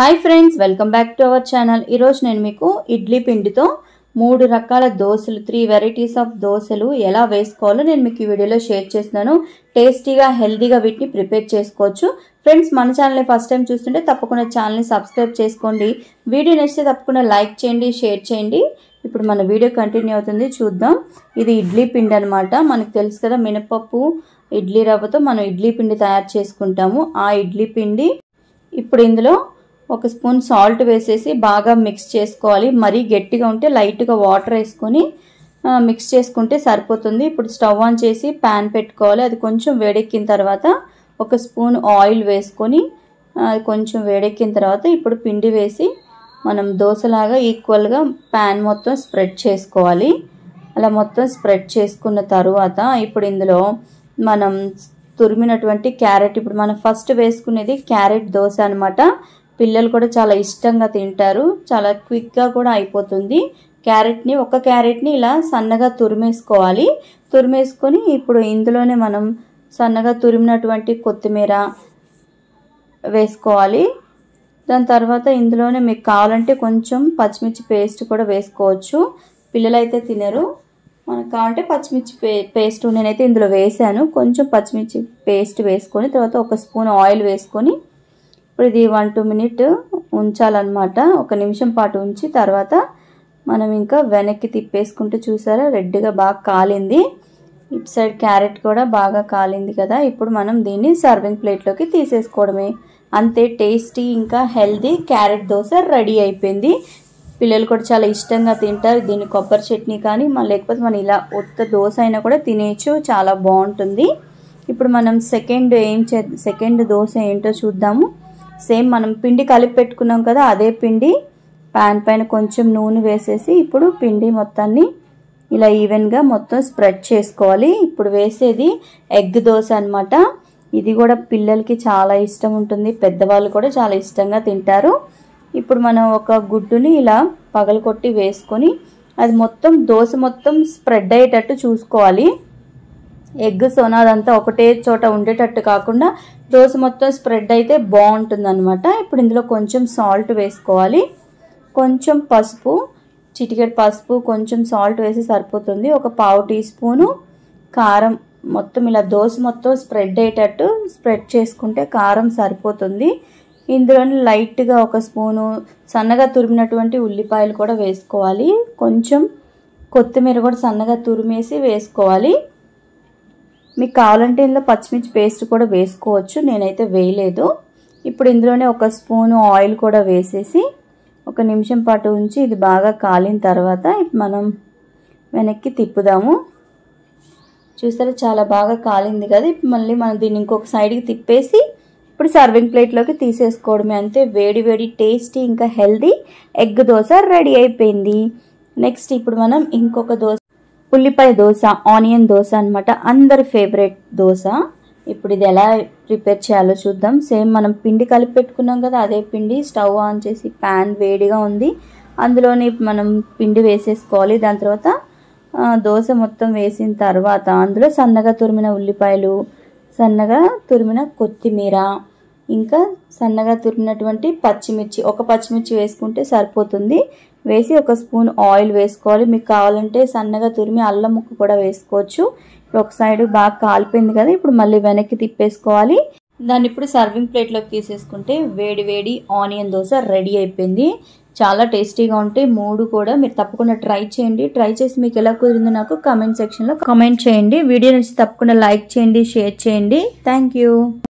hi friends welcome back to our channel ఈరోజు నేను మీకు ఇడ్లీ పిండితో మూడు రకాల దోశలు త్రీ వెరైటీస్ ఆఫ్ దోశలు ఎలా వేసుకోవాలో నేను మీకు ఈ వీడియోలో షేర్ చేస్తున్నాను టేస్టీగా హెల్తీగా వీటిని ప్రిపేర్ చేసుకోవచ్చు ఫ్రెండ్స్ మన ఛానల్ని ఫస్ట్ టైం చూస్తుంటే తప్పకుండా ఛానల్ని సబ్స్క్రైబ్ చేసుకోండి వీడియో నచ్చితే తప్పకుండా లైక్ చేయండి షేర్ చేయండి ఇప్పుడు మన వీడియో కంటిన్యూ అవుతుంది చూద్దాం ఇది ఇడ్లీ పిండి అనమాట మనకు తెలుసు కదా మినపప్పు ఇడ్లీ రవ్వతో మనం ఇడ్లీ పిండి తయారు చేసుకుంటాము ఆ ఇడ్లీ పిండి ఇప్పుడు ఇందులో ఒక స్పూన్ సాల్ట్ వేసేసి బాగా మిక్స్ చేసుకోవాలి మరీ గట్టిగా ఉంటే లైట్గా వాటర్ వేసుకొని మిక్స్ చేసుకుంటే సరిపోతుంది ఇప్పుడు స్టవ్ ఆన్ చేసి ప్యాన్ పెట్టుకోవాలి అది కొంచెం వేడెక్కిన తర్వాత ఒక స్పూన్ ఆయిల్ వేసుకొని అది కొంచెం వేడెక్కిన తర్వాత ఇప్పుడు పిండి వేసి మనం దోశలాగా ఈక్వల్గా ప్యాన్ మొత్తం స్ప్రెడ్ చేసుకోవాలి అలా మొత్తం స్ప్రెడ్ చేసుకున్న తర్వాత ఇప్పుడు ఇందులో మనం తురిమినటువంటి క్యారెట్ ఇప్పుడు మనం ఫస్ట్ వేసుకునేది క్యారెట్ దోశ అనమాట పిల్లలు కూడా చాలా ఇష్టంగా తింటారు చాలా క్విక్గా కూడా అయిపోతుంది క్యారెట్ని ఒక క్యారెట్ని ఇలా సన్నగా తురిమేసుకోవాలి తురిమేసుకొని ఇప్పుడు ఇందులోనే మనం సన్నగా తురిమినటువంటి కొత్తిమీర వేసుకోవాలి దాని తర్వాత ఇందులోనే మీకు కావాలంటే కొంచెం పచ్చిమిర్చి పేస్ట్ కూడా వేసుకోవచ్చు పిల్లలైతే తినరు మనకు కావాలంటే పచ్చిమిర్చి పే పేస్ట్ నేనైతే ఇందులో వేసాను కొంచెం పచ్చిమిర్చి పేస్ట్ వేసుకొని తర్వాత ఒక స్పూన్ ఆయిల్ వేసుకొని ఇప్పుడు ఇది వన్ టూ మినిట్ ఉంచాలన్నమాట ఒక నిమిషం పాటు ఉంచి తర్వాత మనం ఇంకా వెనక్కి తిప్పేసుకుంటే చూసారా రెడ్గా బాగా కాలింది ఇటు సైడ్ క్యారెట్ కూడా బాగా కాలింది కదా ఇప్పుడు మనం దీన్ని సర్వింగ్ ప్లేట్లోకి తీసేసుకోవడమే అంతే టేస్టీ ఇంకా హెల్దీ క్యారెట్ దోశ రెడీ అయిపోయింది పిల్లలు కూడా చాలా ఇష్టంగా తింటారు దీన్ని కొబ్బరి చట్నీ కానీ మన లేకపోతే మనం ఇలా ఉత్త దోశ అయినా కూడా తినేయచ్చు చాలా బాగుంటుంది ఇప్పుడు మనం సెకండ్ ఏం చే సెకండ్ దోశ ఏంటో చూద్దాము సేమ్ మనం పిండి కలిపి పెట్టుకున్నాం కదా అదే పిండి ప్యాన్ పైన కొంచెం నూనె వేసేసి ఇప్పుడు పిండి మొత్తాన్ని ఇలా ఈవెన్గా మొత్తం స్ప్రెడ్ చేసుకోవాలి ఇప్పుడు వేసేది ఎగ్ దోశ అనమాట ఇది కూడా పిల్లలకి చాలా ఇష్టం ఉంటుంది పెద్దవాళ్ళు కూడా చాలా ఇష్టంగా తింటారు ఇప్పుడు మనం ఒక గుడ్డుని ఇలా పగలకొట్టి వేసుకొని అది మొత్తం దోశ మొత్తం స్ప్రెడ్ అయ్యేటట్టు చూసుకోవాలి ఎగ్ సోనాదంతా ఒకటే చోట ఉండేటట్టు కాకుండా దోశ మొత్తం స్ప్రెడ్ అయితే బాగుంటుంది అనమాట ఇప్పుడు ఇందులో కొంచెం సాల్ట్ వేసుకోవాలి కొంచెం పసుపు చిటికెట్ పసుపు కొంచెం సాల్ట్ వేసి సరిపోతుంది ఒక పావు టీ స్పూను కారం మొత్తం ఇలా దోశ మొత్తం స్ప్రెడ్ అయ్యేటట్టు స్ప్రెడ్ చేసుకుంటే కారం సరిపోతుంది ఇందులోని లైట్గా ఒక స్పూను సన్నగా తురిమినటువంటి ఉల్లిపాయలు కూడా వేసుకోవాలి కొంచెం కొత్తిమీర కూడా సన్నగా తురిమేసి వేసుకోవాలి మీకు కావాలంటే ఇందులో పచ్చిమిర్చి పేస్ట్ కూడా వేసుకోవచ్చు నేనైతే వేయలేదు ఇప్పుడు ఇందులోనే ఒక స్పూను ఆయిల్ కూడా వేసేసి ఒక నిమిషం పాటు ఉంచి ఇది బాగా కాలిన తర్వాత మనం వెనక్కి తిప్పుదాము చూసారా చాలా బాగా కాలింది కదా ఇప్పుడు మళ్ళీ మనం దీన్ని ఇంకొక సైడ్కి తిప్పేసి ఇప్పుడు సర్వింగ్ ప్లేట్లోకి తీసేసుకోవడమే అంతే వేడి వేడి టేస్టీ ఇంకా హెల్దీ ఎగ్ దోశ రెడీ అయిపోయింది నెక్స్ట్ ఇప్పుడు మనం ఇంకొక దోశ ఉల్లిపాయ దోశ ఆనియన్ దోశ అనమాట అందరి ఫేవరెట్ దోశ ఇప్పుడు ఇది ఎలా ప్రిపేర్ చేయాలో చూద్దాం సేమ్ మనం పిండి కలిపి పెట్టుకున్నాం కదా అదే పిండి స్టవ్ ఆన్ చేసి ప్యాన్ వేడిగా ఉంది అందులోని మనం పిండి వేసేసుకోవాలి దాని తర్వాత దోశ మొత్తం వేసిన తర్వాత అందులో సన్నగా తురిమిన ఉల్లిపాయలు సన్నగా తురిమిన కొత్తిమీర ఇంకా సన్నగా తురిమినటువంటి పచ్చిమిర్చి ఒక పచ్చిమిర్చి వేసుకుంటే సరిపోతుంది వేసి ఒక స్పూన్ ఆయిల్ వేసుకోవాలి మీకు కావాలంటే సన్నగా తురిమి అల్లం ముక్క కూడా వేసుకోవచ్చు ఇప్పుడు ఒక సైడ్ బాగా కాలిపోయింది కదా ఇప్పుడు మళ్ళీ వెనక్కి తిప్పేసుకోవాలి దాన్ని ఇప్పుడు సర్వింగ్ ప్లేట్లోకి తీసేసుకుంటే వేడి వేడి ఆనియన్ దోశ రెడీ అయిపోయింది చాలా టేస్టీగా ఉంటాయి మూడు కూడా మీరు తప్పకుండా ట్రై చేయండి ట్రై చేసి మీకు ఎలా కుదిరిందో నాకు కమెంట్ సెక్షన్లో కమెంట్ చేయండి వీడియో నుంచి తప్పకుండా లైక్ చేయండి షేర్ చేయండి థ్యాంక్